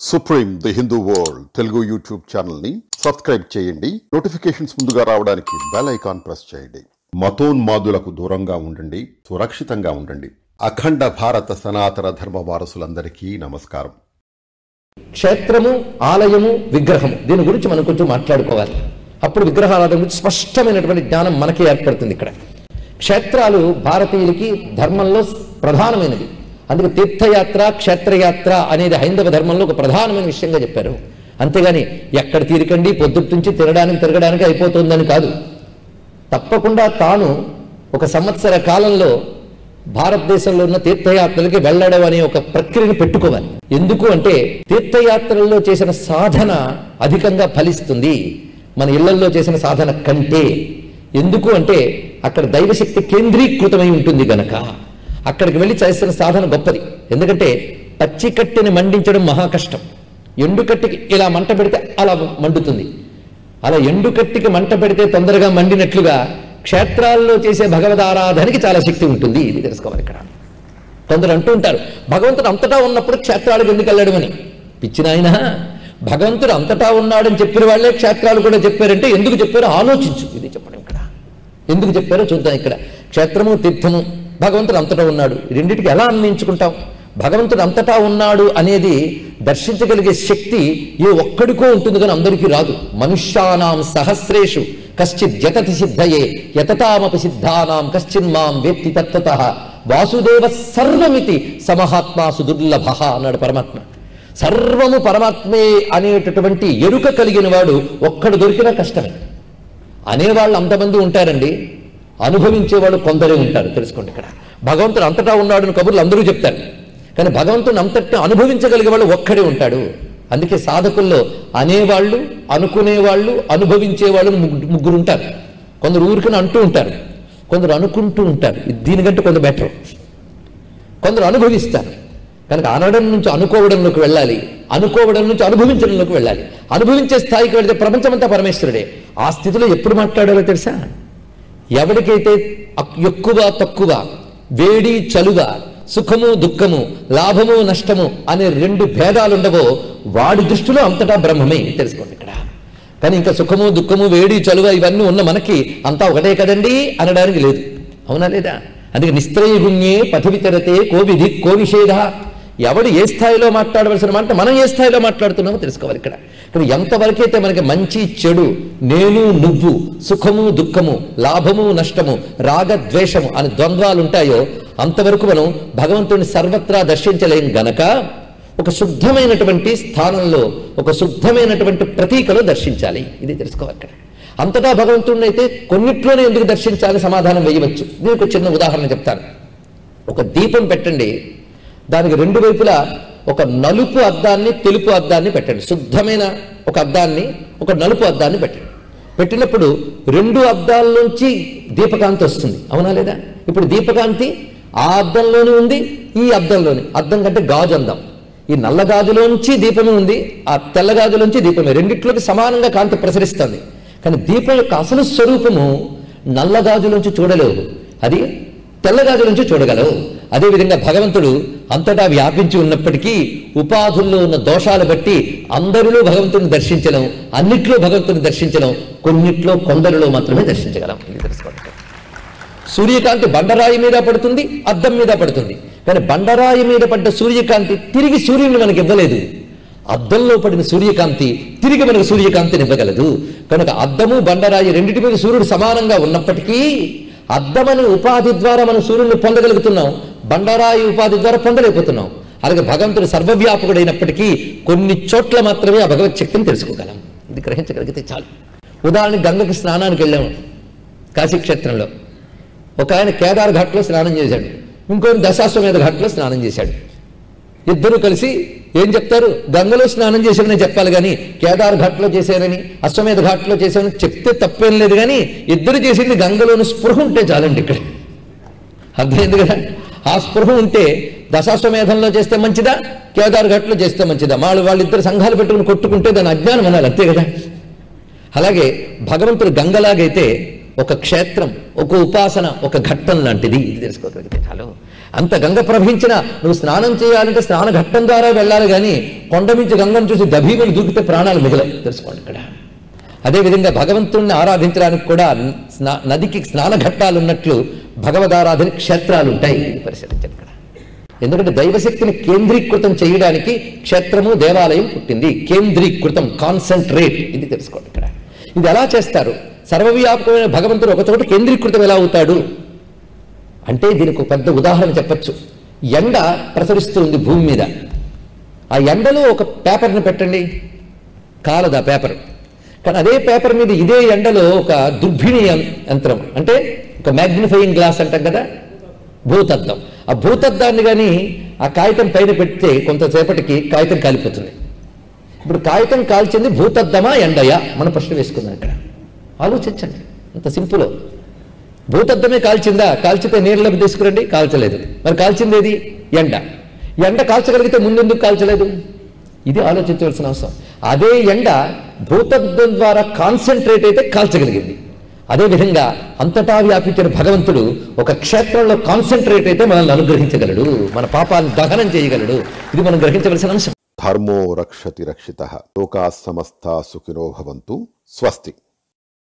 supreme the Hindu world Telugu YouTube channel ని subscribe చేయండి notifications ముందుగా రావడానికి బెల్ ఐకాన్ ప్రెస్ చేయండి మతోన్మాదులకు దూరంగా ఉండండి సురక్షితంగా ఉండండి అఖండ భారత సనాతన ధర్మ వారసులందరికీ నమస్కారం క్షేత్రము ఆలయము విగ్రహము దీని గురించి మనం కొంచెం మాట్లాడుకోవాలి అప్పుడు విగ్రహారాధన గురించి స్పష్టమైనటువంటి జ్ఞానం మనకి ఏర్పడుతుంది ఇక్కడ క్షేత్రాలు భారతీయులకి ధర్మంలో ప్రధానమైనది అందుకే తీర్థయాత్ర క్షేత్రయాత్ర అనేది హైందవ ధర్మంలో ఒక ప్రధానమైన విషయంగా చెప్పారు అంతేగాని ఎక్కడ తీరికండి పొద్దుటి నుంచి తినడానికి తిరగడానికి అయిపోతుందని కాదు తప్పకుండా తాను ఒక సంవత్సర కాలంలో భారతదేశంలో ఉన్న తీర్థయాత్రలకి వెళ్ళడం అనే ఒక ప్రక్రియను పెట్టుకోవాలి ఎందుకు అంటే తీర్థయాత్రల్లో చేసిన సాధన అధికంగా ఫలిస్తుంది మన ఇళ్లలో చేసిన సాధన కంటే ఎందుకు అంటే అక్కడ దైవశక్తి కేంద్రీకృతమై ఉంటుంది గనక అక్కడికి వెళ్ళి చేసిన సాధన గొప్పది ఎందుకంటే పచ్చి కట్టెని మండించడం మహా కష్టం ఎండుకట్టికి ఇలా మంట పెడితే అలా మండుతుంది అలా ఎండుకట్టికి మంట పెడితే తొందరగా మండినట్లుగా క్షేత్రాల్లో చేసే భగవద్ ఆరాధనకి చాలా శక్తి ఉంటుంది ఇది తెలుసుకోవాలి ఇక్కడ కొందరు అంటూ ఉంటారు భగవంతుడు అంతటా ఉన్నప్పుడు క్షేత్రాలకు ఎందుకు వెళ్ళడం అని పిచ్చినాయన భగవంతుడు అంతటా ఉన్నాడని చెప్పిన వాళ్ళే క్షేత్రాలు కూడా చెప్పారంటే ఎందుకు చెప్పారో ఆలోచించు ఇది చెప్పడం ఇక్కడ ఎందుకు చెప్పారో చూద్దాం ఇక్కడ క్షేత్రము తీర్థము భగవంతుడు అంతటా ఉన్నాడు ఈ రెండింటికి ఎలా అన్వయించుకుంటాం భగవంతుడు అంతటా ఉన్నాడు అనేది దర్శించగలిగే శక్తి ఏ ఒక్కడికో ఉంటుంది కానీ అందరికీ రాదు మనుష్యానాం సహస్రేషు కశ్చిత్ జతతి సిద్ధయే యతతామపి సిద్ధానాం కశ్చిన్ మాం వేత్తి తత్తత వాసుదేవ సర్వమితి సమహాత్మా సుదుర్లభ అన్నాడు పరమాత్మ సర్వము పరమాత్మే అనేటటువంటి ఎరుక కలిగిన వాడు ఒక్కడు దొరికినా కష్టమే అనేవాళ్ళు అంతమంది ఉంటారండి అనుభవించేవాళ్ళు కొందరే ఉంటారు తెలుసుకోండి ఇక్కడ భగవంతుడు అంతటా ఉన్నాడని కబుర్లు అందరూ చెప్తారు కానీ భగవంతుని అంతటా అనుభవించగలిగే వాళ్ళు ఒక్కడే ఉంటాడు అందుకే సాధకుల్లో అనేవాళ్ళు అనుకునేవాళ్ళు అనుభవించేవాళ్ళు ముగ్గురు ముగ్గురు ఉంటారు కొందరు ఊరికని అంటూ ఉంటారు కొందరు అనుకుంటూ ఉంటారు ఇది దీనికంటే కొంత బెటర్ కొందరు అనుభవిస్తారు కనుక అనడం నుంచి అనుకోవడంలోకి వెళ్ళాలి అనుకోవడం నుంచి అనుభవించడంలోకి వెళ్ళాలి అనుభవించే స్థాయికి వెళితే ప్రపంచమంతా పరమేశ్వరుడే ఆ స్థితిలో ఎప్పుడు మాట్లాడాలో తెలుసా ఎవరికైతే అక్- ఎక్కువ తక్కువ వేడి చలువ సుఖము దుఃఖము లాభము నష్టము అనే రెండు భేదాలు ఉండవో వాడి దృష్టిలో అంతటా బ్రహ్మమే తెలుసుకోండి ఇక్కడ కానీ ఇంకా సుఖము దుఃఖము వేడి చలువ ఇవన్నీ ఉన్న మనకి అంతా ఒకటే కదండి అనడానికి లేదు అవునా లేదా అందుకే నిస్త్రయగుణ్యే పథవితరతే కోవిధి కో నిషేధ ఎవడు ఏ స్థాయిలో మాట్లాడవలసిన మాట మనం ఏ స్థాయిలో మాట్లాడుతున్నామో తెలుసుకోవాలి ఇక్కడ కానీ ఎంతవరకైతే మనకి మంచి చెడు నేను నువ్వు సుఖము దుఃఖము లాభము నష్టము రాగద్వేషము అని ద్వంద్వాలు ఉంటాయో అంతవరకు మనం భగవంతుని సర్వత్రా దర్శించలేం గనక ఒక శుద్ధమైనటువంటి స్థానంలో ఒక శుద్ధమైనటువంటి ప్రతీకలో దర్శించాలి ఇది తెలుసుకోవాలి ఇక్కడ అంతటా భగవంతుడిని అయితే కొన్నిట్లోనే ఎందుకు దర్శించాలి సమాధానం వేయవచ్చు నేను ఒక చిన్న ఉదాహరణ చెప్తాను ఒక దీపం పెట్టండి దానికి రెండు వైపులా ఒక నలుపు అద్దాన్ని తెలుపు అద్దాన్ని పెట్టండి శుద్ధమైన ఒక అద్దాన్ని ఒక నలుపు అద్దాన్ని పెట్టండి పెట్టినప్పుడు రెండు అద్దాల నుంచి దీపకాంతి వస్తుంది అవునా లేదా ఇప్పుడు దీపకాంతి ఆ అద్దంలోనే ఉంది ఈ అద్దంలోని అద్దం కంటే గాజు అందం ఈ నల్ల గాజులోంచి దీపమే ఉంది ఆ తెల్ల గాజులోంచి దీపమే రెండిట్లోకి సమానంగా కాంతి ప్రసరిస్తుంది కానీ దీపం యొక్క అసలు స్వరూపము నల్ల గాజులోంచి చూడలేవు అది తెల్ల గాజులోంచి చూడగలవు అదేవిధంగా భగవంతుడు అంతటా వ్యాపించి ఉన్నప్పటికీ ఉపాధుల్లో ఉన్న దోషాలు బట్టి అందరిలో భగవంతుని దర్శించలేం అన్నిట్లో భగవంతుని దర్శించలేం కొన్నిట్లో కొందరిలో మాత్రమే దర్శించగలం ఇది తెలుసుకోండి సూర్యకాంతి బండరాయి మీద పడుతుంది అద్దం మీద పడుతుంది కానీ బండరాయి మీద పడ్డ సూర్యకాంతి తిరిగి సూర్యుని మనకి ఇవ్వలేదు అద్దంలో పడిన సూర్యకాంతి తిరిగి మనకు సూర్యకాంతిని ఇవ్వగలదు కనుక అద్దము బండరాయి రెండింటి మీద సూర్యుడు సమానంగా ఉన్నప్పటికీ అద్దమని ఉపాధి ద్వారా మనం సూర్యుడిని పొందగలుగుతున్నాం బండరాయి ఉపాధి ద్వారా పొందలేకపోతున్నాం అలాగే భగవంతుడు సర్వవ్యాపకుడైనప్పటికీ కొన్ని చోట్ల మాత్రమే ఆ భగవత్ శక్తిని తెలుసుకోగలం ఇది గ్రహించగలిగితే చాలు ఉదాహరణ గంగకి స్నానానికి వెళ్ళాము కాశీక్షేత్రంలో ఒక ఆయన కేదార్ ఘాట్లో స్నానం చేశాడు ఇంకొక దశాశ్వమేధ ఘాట్లో స్నానం చేశాడు ఇద్దరు కలిసి ఏం చెప్తారు గంగలో స్నానం చేశామని చెప్పాలి కానీ కేదార్ ఘాట్లో చేశానని అశ్వమేధ ఘాట్లో చేశానని చెప్తే తప్పేం లేదు కానీ ఇద్దరు చేసింది గంగలోని స్పృహ ఉంటే చాలండి ఇక్కడ అర్థమైంది కదా ఆ స్పృహ ఉంటే దశాశ్వమేధంలో చేస్తే మంచిదా కేదార్ ఘాట్లో చేస్తే మంచిదా వాళ్ళు వాళ్ళిద్దరు సంఘాలు పెట్టుకుని కొట్టుకుంటే దాని అజ్ఞానం అనాలి అంతే కదా అలాగే భగవంతుడు గంగలాగైతే ఒక క్షేత్రం ఒక ఉపాసన ఒక ఘట్టం లాంటిది ఇది తెలుసుకోగలిగితే చాలు అంత గంగ ప్రవహించిన నువ్వు స్నానం చేయాలంటే స్నాన ఘట్టం ద్వారా వెళ్ళాలి కానీ కొండ మించి గంగను చూసి దభీమని దూకితే ప్రాణాలు మిగలవు తెలుసుకోండి ఇక్కడ అదేవిధంగా భగవంతుణ్ణి ఆరాధించడానికి కూడా స్నా నదికి స్నాన ఘట్టాలు ఉన్నట్లు భగవదారాధన క్షేత్రాలు ఉంటాయి ఇది పరిశీలించండి ఇక్కడ ఎందుకంటే దైవశక్తిని కేంద్రీకృతం చేయడానికి క్షేత్రము దేవాలయం పుట్టింది కేంద్రీకృతం కాన్సన్ట్రేట్ ఇది తెలుసుకోండి ఇక్కడ ఇది ఎలా చేస్తారు సర్వవ్యాపకమైన భగవంతుడు ఒక చోట కేంద్రీకృతం ఎలా అవుతాడు అంటే దీనికి ఒక పెద్ద ఉదాహరణ చెప్పచ్చు ఎండ ప్రసరిస్తుంది భూమి మీద ఆ ఎండలో ఒక పేపర్ని పెట్టండి కాలదా పేపర్ కానీ అదే పేపర్ మీద ఇదే ఎండలో ఒక దుర్భిణి యం- యంత్రం అంటే ఒక మ్యాగ్నిఫైయింగ్ గ్లాస్ అంటాం కదా భూతద్దం ఆ భూతద్దాన్ని కానీ ఆ కాగితం పైన పెడితే కొంతసేపటికి కాగితం కాలిపోతుంది ఇప్పుడు కాగితం కాల్చింది భూతద్దమా ఎండయా మన ప్రశ్న వేసుకుందాం ఇక్కడ ఆలోచించండి అంత సింపుల్ భూతద్దమే కాల్చిందా కాల్చితే నీళ్ళలోకి తీసుకురండి కాల్చలేదు మరి కాల్చింది ఏది ఎండ ఎండ కాల్చగలిగితే ముందెందుకు కాల్చలేదు ఇది ఆలోచించవలసిన అవసరం అదే ఎండ భూతద్దం ద్వారా కాన్సన్ట్రేట్ అయితే కాల్చగలిగింది అదేవిధంగా అంతటా వ్యాపించిన భగవంతుడు ఒక క్షేత్రంలో కాన్సన్ట్రేట్ అయితే మనల్ని అనుగ్రహించగలడు మన పాపాలను దహనం చేయగలడు ఇది మనం గ్రహించవలసిన అంశం ధర్మో రక్షతి రక్షిత లోకా సమస్త సుఖినో భవంతు స్వస్తి